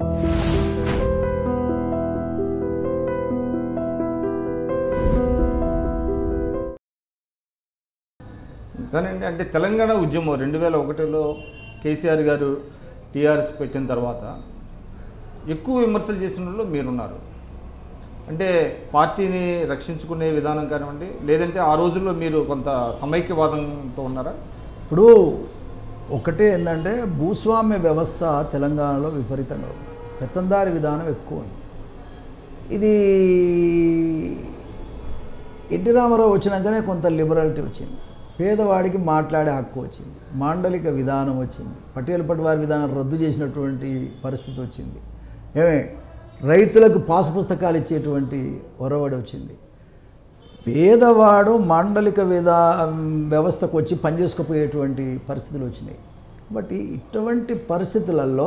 కానీ అంటే తెలంగాణ ఉద్యమం రెండు వేల ఒకటిలో కేసీఆర్ గారు టీఆర్ఎస్ పెట్టిన తర్వాత ఎక్కువ విమర్శలు చేసిన వాళ్ళు మీరున్నారు అంటే పార్టీని రక్షించుకునే విధానం కానివ్వండి లేదంటే ఆ రోజుల్లో మీరు కొంత సమైక్యవాదంతో ఉన్నారా ఇప్పుడు ఒకటే ఏంటంటే భూస్వామ్య వ్యవస్థ తెలంగాణలో విపరీతంగా ఉంది పెత్తందారి విధానం ఎక్కువ ఉంది ఇది ఎన్టీ రామారావు వచ్చినాకనే కొంత లిబరాలిటీ వచ్చింది పేదవాడికి మాట్లాడే హక్కు వచ్చింది మాండలిక విధానం వచ్చింది పటేల్ పట్వారి విధానం రద్దు చేసినటువంటి పరిస్థితి వచ్చింది ఏమే రైతులకు పాస్ పుస్తకాలు ఇచ్చేటువంటి ఒరవడి వచ్చింది పేదవాడు మాండలిక విధా వ్యవస్థకు వచ్చి పనిచేసుకుపోయేటువంటి పరిస్థితులు వచ్చినాయి కాబట్టి ఇటువంటి పరిస్థితులలో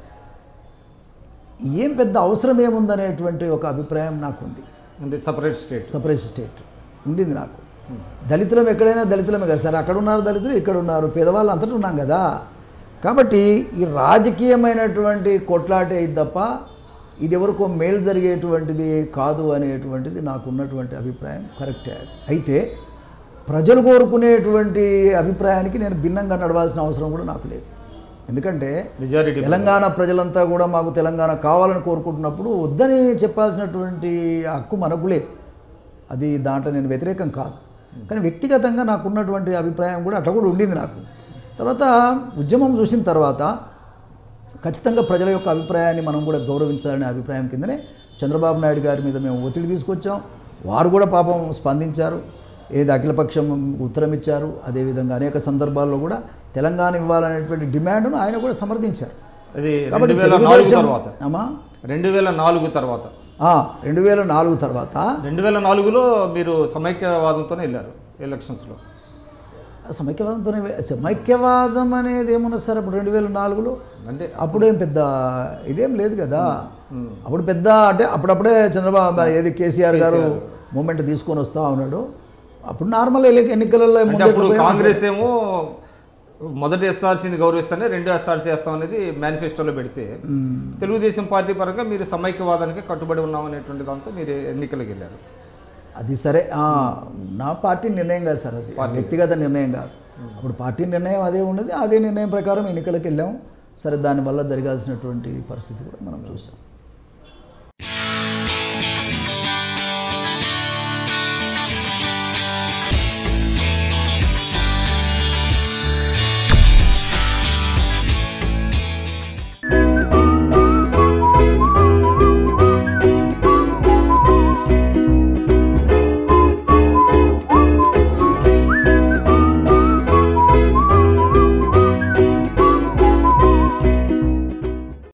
ఏం పెద్ద అవసరం ఏముందనేటువంటి ఒక అభిప్రాయం నాకుంది అంటే సపరేట్ స్టేట్స్ సపరేట్ స్టేట్ ఉండింది నాకు దళితులం ఎక్కడైనా దళితులమే కదా సరే అక్కడ ఉన్నారు దళితులు ఇక్కడ ఉన్నారు పేదవాళ్ళు అంతటా ఉన్నాం కదా కాబట్టి ఈ రాజకీయమైనటువంటి కొట్లాటే ఇది తప్ప ఇది ఎవరికో మేలు జరిగేటువంటిది కాదు అనేటువంటిది నాకు ఉన్నటువంటి అభిప్రాయం కరెక్టే అయితే ప్రజలు కోరుకునేటువంటి అభిప్రాయానికి నేను భిన్నంగా నడవాల్సిన అవసరం కూడా నాకు లేదు ఎందుకంటే మెజారిటీ తెలంగాణ ప్రజలంతా కూడా మాకు తెలంగాణ కావాలని కోరుకుంటున్నప్పుడు వద్దని చెప్పాల్సినటువంటి హక్కు మనకు లేదు అది దాంట్లో నేను వ్యతిరేకం కాదు కానీ వ్యక్తిగతంగా నాకున్నటువంటి అభిప్రాయం కూడా అట్లా కూడా ఉండింది నాకు తర్వాత ఉద్యమం చూసిన తర్వాత ఖచ్చితంగా ప్రజల యొక్క అభిప్రాయాన్ని మనం కూడా గౌరవించాలనే అభిప్రాయం కిందనే చంద్రబాబు నాయుడు గారి మీద మేము ఒత్తిడి తీసుకొచ్చాం వారు కూడా పాపం స్పందించారు ఏది అఖిలపక్షం ఉత్తరం ఇచ్చారు అదేవిధంగా అనేక సందర్భాల్లో కూడా తెలంగాణ ఇవ్వాలనేటువంటి డిమాండ్ను ఆయన కూడా సమర్థించారు అది కాబట్టి రెండు వేల నాలుగు తెలుగుదేశం తర్వాత అమ్మా రెండు వేల నాలుగు తర్వాత రెండు వేల నాలుగు తర్వాత రెండు వేల నాలుగులో మీరు సమైక్యవాదంతోనే వెళ్ళారు ఎలక్షన్స్లో సమైక్యవాదంతోనే సమైక్యవాదం అనేది ఏమున్నది సార్ అప్పుడు రెండు వేల నాలుగులో అంటే అప్పుడేం పెద్ద ఇదేం లేదు కదా అప్పుడు పెద్ద అంటే అప్పుడప్పుడే చంద్రబాబు మరి ఏది కేసీఆర్ గారు మూమెంట్ తీసుకొని వస్తా ఉన్నాడు అప్పుడు నార్మల్ ఎన్నికలలో అంటే ముందెట్లా అప్పుడు పోయామో కాంగ్రెస్ ఏమో మొదటి ఎస్ఆర్సీని గౌరవిస్తానే రెండు ఎస్ఆర్సీ వేస్తాం అనేది మేనిఫెస్టోలో పెడితే తెలుగుదేశం పార్టీ పరంగా మీరు సమైక్యవాదానికి కట్టుబడి ఉన్నాం అనేటువంటి దాంతో మీరు ఎన్నికలకు వెళ్ళారు అది సరే ఆ, నా పార్టీ నిర్ణయం కాదు సార్ అది వ్యక్తిగత నిర్ణయం కాదు అప్పుడు పార్టీ నిర్ణయం అదే ఉన్నది అదే నిర్ణయం ప్రకారం ఎన్నికలకు వెళ్ళాం సరే దానివల్ల జరగాల్సినటువంటి పరిస్థితి కూడా మనం చూసాం